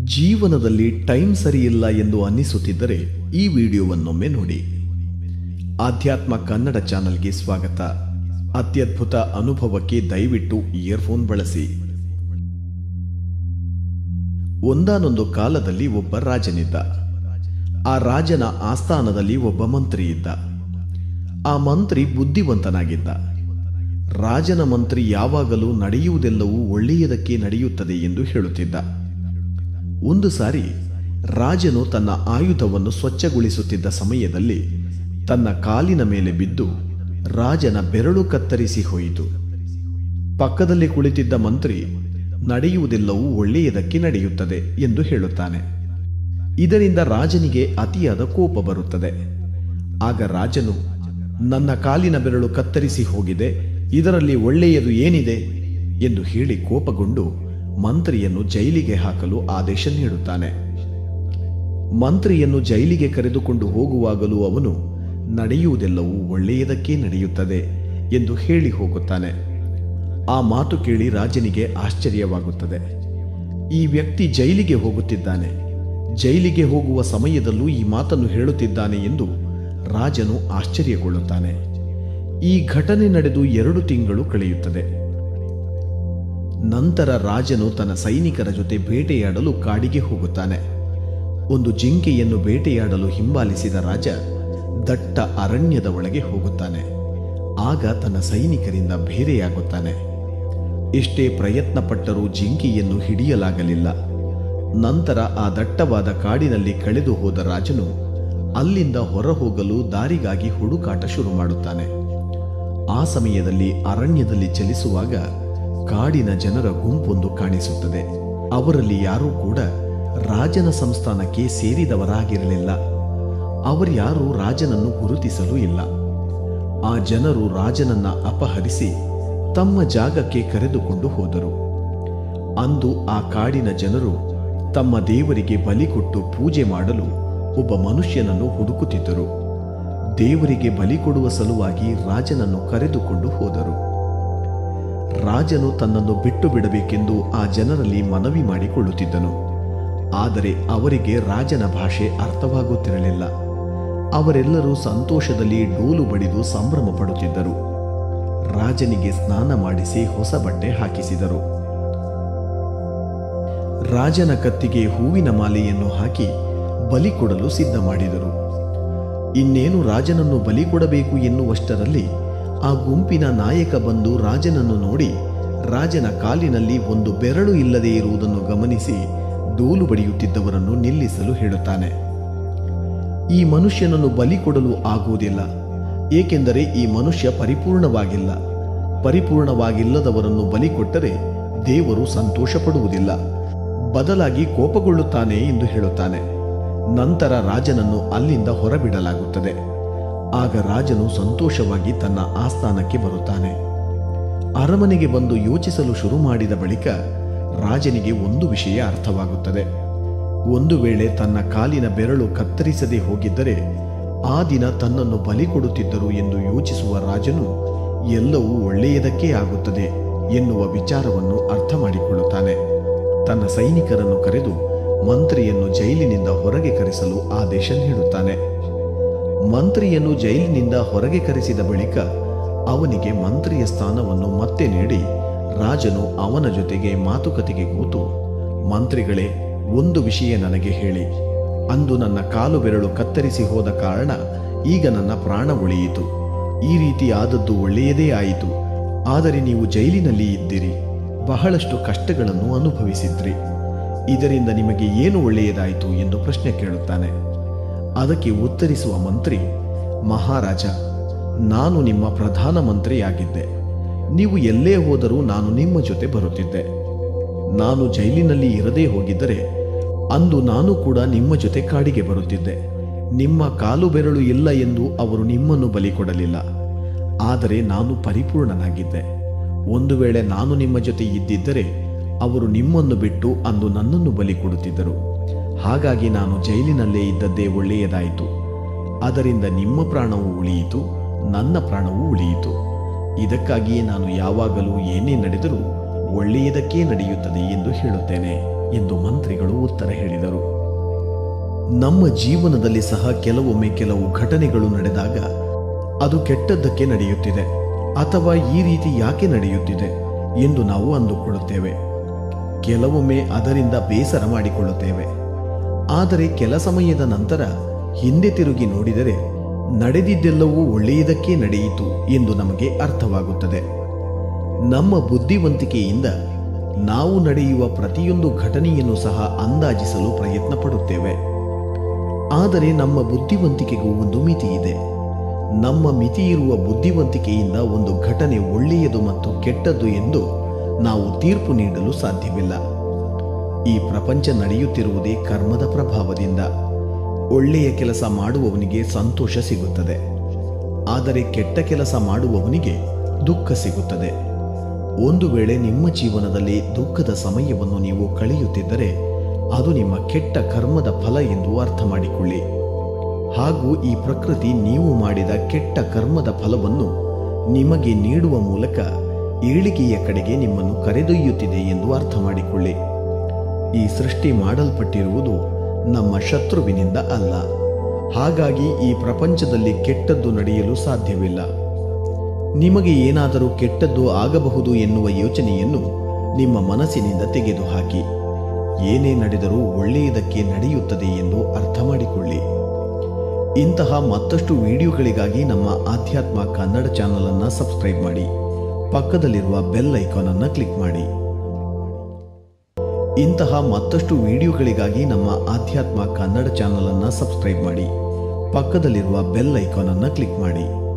ಜೀವನದಲ್ಲಿ ಟೈಮ್ ಸರಿಯಿಲ್ಲ ಎಂದು ಅನ್ನಿಸುತ್ತಿದ್ದರೆ ಈ ವಿಡಿಯೋವನ್ನೊಮ್ಮೆ ನೋಡಿ ಆಧ್ಯಾತ್ಮ ಕನ್ನಡ ಚಾನಲ್ಗೆ ಸ್ವಾಗತ ಅತ್ಯದ್ಭುತ ಅನುಭವಕ್ಕೆ ದಯವಿಟ್ಟು ಇಯರ್ಫೋನ್ ಬಳಸಿ ಒಂದಾನೊಂದು ಕಾಲದಲ್ಲಿ ಒಬ್ಬ ರಾಜನಿದ್ದ ಆ ರಾಜನ ಆಸ್ಥಾನದಲ್ಲಿ ಒಬ್ಬ ಮಂತ್ರಿ ಇದ್ದ ಆ ಮಂತ್ರಿ ಬುದ್ಧಿವಂತನಾಗಿದ್ದ ರಾಜನ ಮಂತ್ರಿ ಯಾವಾಗಲೂ ನಡೆಯುವುದೆಲ್ಲವೂ ಒಳ್ಳೆಯದಕ್ಕೆ ನಡೆಯುತ್ತದೆ ಎಂದು ಹೇಳುತ್ತಿದ್ದ ಒಂದು ಸಾರಿ ರಾಜನು ತನ್ನ ಆಯುಧವನ್ನು ಸ್ವಚ್ಛಗೊಳಿಸುತ್ತಿದ್ದ ಸಮಯದಲ್ಲಿ ತನ್ನ ಕಾಲಿನ ಮೇಲೆ ಬಿದ್ದು ರಾಜನ ಬೆರಳು ಕತ್ತರಿಸಿ ಹೋಯಿತು ಪಕ್ಕದಲ್ಲಿ ಕುಳಿತಿದ್ದ ಮಂತ್ರಿ ನಡೆಯುವುದೆಲ್ಲವೂ ಒಳ್ಳೆಯದಕ್ಕೆ ನಡೆಯುತ್ತದೆ ಎಂದು ಹೇಳುತ್ತಾನೆ ಇದರಿಂದ ರಾಜನಿಗೆ ಅತಿಯಾದ ಕೋಪ ಬರುತ್ತದೆ ಆಗ ರಾಜನು ನನ್ನ ಕಾಲಿನ ಬೆರಳು ಕತ್ತರಿಸಿ ಹೋಗಿದೆ ಇದರಲ್ಲಿ ಒಳ್ಳೆಯದು ಏನಿದೆ ಎಂದು ಹೇಳಿ ಕೋಪಗೊಂಡು ಮಂತ್ರಿಯನ್ನು ಜೈಲಿಗೆ ಹಾಕಲು ಆದೇಶ ನೀಡುತ್ತಾನೆ ಮಂತ್ರಿಯನ್ನು ಜೈಲಿಗೆ ಕರೆದುಕೊಂಡು ಹೋಗುವಾಗಲೂ ಅವನು ನಡೆಯುವುದೆಲ್ಲವೂ ಒಳ್ಳೆಯದಕ್ಕೆ ನಡೆಯುತ್ತದೆ ಎಂದು ಹೇಳಿ ಹೋಗುತ್ತಾನೆ ಆ ಮಾತು ಕೇಳಿ ರಾಜನಿಗೆ ಆಶ್ಚರ್ಯವಾಗುತ್ತದೆ ಈ ವ್ಯಕ್ತಿ ಜೈಲಿಗೆ ಹೋಗುತ್ತಿದ್ದಾನೆ ಜೈಲಿಗೆ ಹೋಗುವ ಸಮಯದಲ್ಲೂ ಈ ಮಾತನ್ನು ಹೇಳುತ್ತಿದ್ದಾನೆ ಎಂದು ರಾಜನು ಆಶ್ಚರ್ಯಗೊಳ್ಳುತ್ತಾನೆ ಈ ಘಟನೆ ನಡೆದು ಎರಡು ತಿಂಗಳು ಕಳೆಯುತ್ತದೆ ನಂತರ ರಾಜನು ತನ್ನ ಸೈನಿಕರ ಜೊತೆ ಬೇಟೆಯಾಡಲು ಕಾಡಿಗೆ ಹೋಗುತ್ತಾನೆ ಒಂದು ಜಿಂಕೆಯನ್ನು ಬೇಟೆಯಾಡಲು ಹಿಂಬಾಲಿಸಿದ ರಾಜ ದಟ್ಟ ಅರಣ್ಯದ ಒಳಗೆ ಹೋಗುತ್ತಾನೆ ಆಗ ತನ್ನ ಸೈನಿಕರಿಂದ ಬೇರೆಯಾಗುತ್ತಾನೆ ಎಷ್ಟೇ ಪ್ರಯತ್ನ ಪಟ್ಟರೂ ಜಿಂಕೆಯನ್ನು ಹಿಡಿಯಲಾಗಲಿಲ್ಲ ನಂತರ ಆ ದಟ್ಟವಾದ ಕಾಡಿನಲ್ಲಿ ಕಳೆದು ಹೋದ ರಾಜನು ಅಲ್ಲಿಂದ ಹೊರಹೋಗಲು ದಾರಿಗಾಗಿ ಹುಡುಕಾಟ ಶುರು ಮಾಡುತ್ತಾನೆ ಆ ಸಮಯದಲ್ಲಿ ಅರಣ್ಯದಲ್ಲಿ ಚಲಿಸುವಾಗ ಕಾಡಿನ ಜನರ ಗುಂಪೊಂದು ಕಾಣಿಸುತ್ತದೆ ಅವರಲ್ಲಿ ಯಾರೂ ಕೂಡ ರಾಜನ ಸಂಸ್ಥಾನಕ್ಕೆ ಸೇರಿದವರಾಗಿರಲಿಲ್ಲ ಅವರ್ಯಾರೂ ರಾಜನನ್ನು ಗುರುತಿಸಲು ಇಲ್ಲ ಆ ಜನರು ರಾಜನನ್ನ ಅಪಹರಿಸಿ ತಮ್ಮ ಜಾಗಕ್ಕೆ ಕರೆದುಕೊಂಡು ಹೋದರು ಅಂದು ಆ ಕಾಡಿನ ಜನರು ತಮ್ಮ ದೇವರಿಗೆ ಬಲಿ ಕೊಟ್ಟು ಪೂಜೆ ಮಾಡಲು ಒಬ್ಬ ಮನುಷ್ಯನನ್ನು ಹುಡುಕುತ್ತಿದ್ದರು ದೇವರಿಗೆ ಬಲಿ ಕೊಡುವ ಸಲುವಾಗಿ ರಾಜನನ್ನು ಕರೆದುಕೊಂಡು ಹೋದರು ರಾಜನು ತನ್ನನ್ನು ಬಿಟ್ಟು ಬಿಡಬೇಕೆಂದು ಆ ಜನರಲ್ಲಿ ಮನವಿ ಮಾಡಿಕೊಳ್ಳುತ್ತಿದ್ದನು ಆದರೆ ಅವರಿಗೆ ರಾಜನ ಭಾಷೆ ಅರ್ಥವಾಗುತ್ತಿರಲಿಲ್ಲ ಅವರೆಲ್ಲರೂ ಸಂತೋಷದಲ್ಲಿ ಡೋಲು ಬಡಿದು ಸಂಭ್ರಮ ಪಡುತ್ತಿದ್ದರು ರಾಜನಿಗೆ ಸ್ನಾನ ಮಾಡಿಸಿ ಹೊಸ ಬಟ್ಟೆ ಹಾಕಿಸಿದರು ರಾಜನ ಕತ್ತಿಗೆ ಹೂವಿನ ಮಾಲೆಯನ್ನು ಹಾಕಿ ಬಲಿ ಕೊಡಲು ಸಿದ್ಧ ಮಾಡಿದರು ಇನ್ನೇನು ರಾಜನನ್ನು ಬಲಿ ಕೊಡಬೇಕು ಎನ್ನುವಷ್ಟರಲ್ಲಿ ಆ ಗುಂಪಿನ ನಾಯಕ ಬಂದು ರಾಜನನ್ನು ನೋಡಿ ರಾಜನ ಕಾಲಿನಲ್ಲಿ ಒಂದು ಬೆರಳು ಇಲ್ಲದೆ ಇರುವುದನ್ನು ಗಮನಿಸಿ ಡೋಲು ಬಡಿಯುತ್ತಿದ್ದವರನ್ನು ನಿಲ್ಲಿಸಲು ಹೇಳುತ್ತಾನೆ ಈ ಮನುಷ್ಯನನ್ನು ಬಲಿ ಕೊಡಲು ಆಗುವುದಿಲ್ಲ ಏಕೆಂದರೆ ಈ ಮನುಷ್ಯ ಪರಿಪೂರ್ಣವಾಗಿಲ್ಲ ಪರಿಪೂರ್ಣವಾಗಿಲ್ಲದವರನ್ನು ಬಲಿ ಕೊಟ್ಟರೆ ದೇವರು ಸಂತೋಷ ಪಡುವುದಿಲ್ಲ ಬದಲಾಗಿ ಕೋಪಗೊಳ್ಳುತ್ತಾನೆ ಎಂದು ಹೇಳುತ್ತಾನೆ ನಂತರ ರಾಜನನ್ನು ಅಲ್ಲಿಂದ ಹೊರಬಿಡಲಾಗುತ್ತದೆ ಆಗ ರಾಜನು ಸಂತೋಷವಾಗಿ ತನ್ನ ಆಸ್ಥಾನಕ್ಕೆ ಬರುತ್ತಾನೆ ಅರಮನೆಗೆ ಬಂದು ಯೋಚಿಸಲು ಶುರು ಮಾಡಿದ ಬಳಿಕ ರಾಜನಿಗೆ ಒಂದು ವಿಷಯ ಅರ್ಥವಾಗುತ್ತದೆ ಒಂದು ವೇಳೆ ತನ್ನ ಕಾಲಿನ ಬೆರಳು ಕತ್ತರಿಸದೆ ಹೋಗಿದ್ದರೆ ಆ ದಿನ ತನ್ನನ್ನು ಬಲಿ ಕೊಡುತ್ತಿದ್ದರು ಎಂದು ಯೋಚಿಸುವ ರಾಜನು ಎಲ್ಲವೂ ಒಳ್ಳೆಯದಕ್ಕೆ ಆಗುತ್ತದೆ ಎನ್ನುವ ವಿಚಾರವನ್ನು ಅರ್ಥ ಮಾಡಿಕೊಳ್ಳುತ್ತಾನೆ ತನ್ನ ಸೈನಿಕರನ್ನು ಕರೆದು ಮಂತ್ರಿಯನ್ನು ಜೈಲಿನಿಂದ ಹೊರಗೆ ಕರೆಸಲು ಆದೇಶ ನೀಡುತ್ತಾನೆ ಮಂತ್ರಿಯನ್ನು ಜೈಲಿನಿಂದ ಹೊರಗೆ ಕರೆಸಿದ ಬಳಿಕ ಅವನಿಗೆ ಮಂತ್ರಿಯ ಸ್ಥಾನವನ್ನು ಮತ್ತೆ ನೀಡಿ ರಾಜನು ಅವನ ಜೊತೆಗೆ ಮಾತುಕತೆಗೆ ಕೂತು ಮಂತ್ರಿಗಳೇ ಒಂದು ವಿಷಯ ನನಗೆ ಹೇಳಿ ಅಂದು ನನ್ನ ಕಾಲು ಬೆರಳು ಕತ್ತರಿಸಿ ಹೋದ ಕಾರಣ ಈಗ ನನ್ನ ಪ್ರಾಣ ಉಳಿಯಿತು ಈ ರೀತಿ ಆದದ್ದು ಒಳ್ಳೆಯದೇ ಆಯಿತು ಆದರೆ ನೀವು ಜೈಲಿನಲ್ಲಿ ಇದ್ದಿರಿ ಬಹಳಷ್ಟು ಕಷ್ಟಗಳನ್ನು ಅನುಭವಿಸಿದ್ರಿ ಇದರಿಂದ ನಿಮಗೆ ಏನು ಒಳ್ಳೆಯದಾಯಿತು ಎಂದು ಪ್ರಶ್ನೆ ಕೇಳುತ್ತಾನೆ ಅದಕ್ಕೆ ಉತ್ತರಿಸುವ ಮಂತ್ರಿ ಮಹಾರಾಜ ನಾನು ನಿಮ್ಮ ಪ್ರಧಾನ ಮಂತ್ರಿಯಾಗಿದ್ದೆ ನೀವು ಎಲ್ಲೇ ಹೋದರೂ ನಾನು ನಿಮ್ಮ ಜೊತೆ ಬರುತ್ತಿದ್ದೆ ನಾನು ಜೈಲಿನಲ್ಲಿ ಇರದೇ ಹೋಗಿದ್ದರೆ ಅಂದು ನಾನು ಕೂಡ ನಿಮ್ಮ ಜೊತೆ ಕಾಡಿಗೆ ಬರುತ್ತಿದ್ದೆ ನಿಮ್ಮ ಕಾಲು ಬೆರಳು ಇಲ್ಲ ಎಂದು ಅವರು ನಿಮ್ಮನ್ನು ಬಲಿ ಕೊಡಲಿಲ್ಲ ಆದರೆ ನಾನು ಪರಿಪೂರ್ಣನಾಗಿದ್ದೆ ಒಂದು ವೇಳೆ ನಾನು ನಿಮ್ಮ ಜೊತೆ ಇದ್ದಿದ್ದರೆ ಅವರು ನಿಮ್ಮನ್ನು ಬಿಟ್ಟು ಅಂದು ನನ್ನನ್ನು ಬಲಿ ಕೊಡುತ್ತಿದ್ದರು ಹಾಗಾಗಿ ನಾನು ಜೈಲಿನಲ್ಲೇ ಇದ್ದದ್ದೇ ಒಳ್ಳೆಯದಾಯಿತು ಅದರಿಂದ ನಿಮ್ಮ ಪ್ರಾಣವು ಉಳಿಯಿತು ನನ್ನ ಪ್ರಾಣವೂ ಉಳಿಯಿತು ಇದಕ್ಕಾಗಿಯೇ ನಾನು ಯಾವಾಗಲೂ ಏನೇ ನಡೆದರೂ ಒಳ್ಳೆಯದಕ್ಕೇ ನಡೆಯುತ್ತದೆ ಎಂದು ಹೇಳುತ್ತೇನೆ ಎಂದು ಮಂತ್ರಿಗಳು ಉತ್ತರ ಹೇಳಿದರು ನಮ್ಮ ಜೀವನದಲ್ಲಿ ಸಹ ಕೆಲವೊಮ್ಮೆ ಕೆಲವು ಘಟನೆಗಳು ನಡೆದಾಗ ಅದು ಕೆಟ್ಟದ್ದಕ್ಕೆ ನಡೆಯುತ್ತಿದೆ ಅಥವಾ ಈ ರೀತಿ ಯಾಕೆ ನಡೆಯುತ್ತಿದೆ ಎಂದು ನಾವು ಅಂದುಕೊಳ್ಳುತ್ತೇವೆ ಕೆಲವೊಮ್ಮೆ ಅದರಿಂದ ಬೇಸರ ಮಾಡಿಕೊಳ್ಳುತ್ತೇವೆ ಆದರೆ ಕೆಲ ಸಮಯದ ನಂತರ ಹಿಂದೆ ತಿರುಗಿ ನೋಡಿದರೆ ನಡೆದಿದ್ದೆಲ್ಲವೂ ಒಳ್ಳೆಯದಕ್ಕೆ ನಡೆಯಿತು ಎಂದು ನಮಗೆ ಅರ್ಥವಾಗುತ್ತದೆ ನಮ್ಮ ಬುದ್ಧಿವಂತಿಕೆಯಿಂದ ನಾವು ನಡೆಯುವ ಪ್ರತಿಯೊಂದು ಘಟನೆಯನ್ನು ಸಹ ಅಂದಾಜಿಸಲು ಪ್ರಯತ್ನ ಪಡುತ್ತೇವೆ ಆದರೆ ನಮ್ಮ ಬುದ್ಧಿವಂತಿಕೆಗೂ ಒಂದು ಮಿತಿ ಇದೆ ನಮ್ಮ ಮಿತಿ ಇರುವ ಬುದ್ಧಿವಂತಿಕೆಯಿಂದ ಒಂದು ಘಟನೆ ಒಳ್ಳೆಯದು ಮತ್ತು ಕೆಟ್ಟದ್ದು ಎಂದು ನಾವು ತೀರ್ಪು ನೀಡಲು ಸಾಧ್ಯವಿಲ್ಲ ಈ ಪ್ರಪಂಚ ನಡೆಯುತ್ತಿರುವುದೇ ಕರ್ಮದ ಪ್ರಭಾವದಿಂದ ಒಳ್ಳೆಯ ಕೆಲಸ ಮಾಡುವವನಿಗೆ ಸಂತೋಷ ಸಿಗುತ್ತದೆ ಆದರೆ ಕೆಟ್ಟ ಕೆಲಸ ಮಾಡುವವನಿಗೆ ದುಃಖ ಸಿಗುತ್ತದೆ ಒಂದು ವೇಳೆ ನಿಮ್ಮ ಜೀವನದಲ್ಲಿ ದುಃಖದ ಸಮಯವನ್ನು ನೀವು ಕಳೆಯುತ್ತಿದ್ದರೆ ಅದು ನಿಮ್ಮ ಕೆಟ್ಟ ಕರ್ಮದ ಫಲ ಎಂದು ಅರ್ಥ ಮಾಡಿಕೊಳ್ಳಿ ಹಾಗೂ ಈ ಪ್ರಕೃತಿ ನೀವು ಮಾಡಿದ ಕೆಟ್ಟ ಕರ್ಮದ ಫಲವನ್ನು ನಿಮಗೆ ನೀಡುವ ಮೂಲಕ ಏಳಿಗೆಯ ಕಡೆಗೆ ನಿಮ್ಮನ್ನು ಕರೆದೊಯ್ಯುತ್ತಿದೆ ಎಂದು ಅರ್ಥ ಮಾಡಿಕೊಳ್ಳಿ ಈ ಸೃಷ್ಟಿ ಮಾಡಲ್ಪಟ್ಟಿರುವುದು ನಮ್ಮ ಶತ್ರುವಿನಿಂದ ಅಲ್ಲ ಹಾಗಾಗಿ ಈ ಪ್ರಪಂಚದಲ್ಲಿ ಕೆಟ್ಟದ್ದು ನಡೆಯಲು ಸಾಧ್ಯವಿಲ್ಲ ನಿಮಗೆ ಏನಾದರೂ ಕೆಟ್ಟದ್ದು ಆಗಬಹುದು ಎನ್ನುವ ಯೋಚನೆಯನ್ನು ನಿಮ್ಮ ಮನಸ್ಸಿನಿಂದ ತೆಗೆದುಹಾಕಿ ಏನೇ ನಡೆದರೂ ಒಳ್ಳೆಯದಕ್ಕೆ ನಡೆಯುತ್ತದೆ ಎಂದು ಅರ್ಥ ಮಾಡಿಕೊಳ್ಳಿ ಇಂತಹ ಮತ್ತಷ್ಟು ವಿಡಿಯೋಗಳಿಗಾಗಿ ನಮ್ಮ ಆಧ್ಯಾತ್ಮ ಕನ್ನಡ ಚಾನಲ್ ಅನ್ನು ಸಬ್ಸ್ಕ್ರೈಬ್ ಮಾಡಿ ಪಕ್ಕದಲ್ಲಿರುವ ಬೆಲ್ ಐಕಾನ್ ಅನ್ನು ಕ್ಲಿಕ್ ಮಾಡಿ ಇಂತಹ ಮತ್ತಷ್ಟು ವಿಡಿಯೋಗಳಿಗಾಗಿ ನಮ್ಮ ಆಧ್ಯಾತ್ಮ ಕನ್ನಡ ಚಾನಲ್ ಅನ್ನು ಸಬ್ಸ್ಕ್ರೈಬ್ ಮಾಡಿ ಪಕ್ಕದಲ್ಲಿರುವ ಬೆಲ್ ಐಕಾನ್ ಅನ್ನು ಕ್ಲಿಕ್ ಮಾಡಿ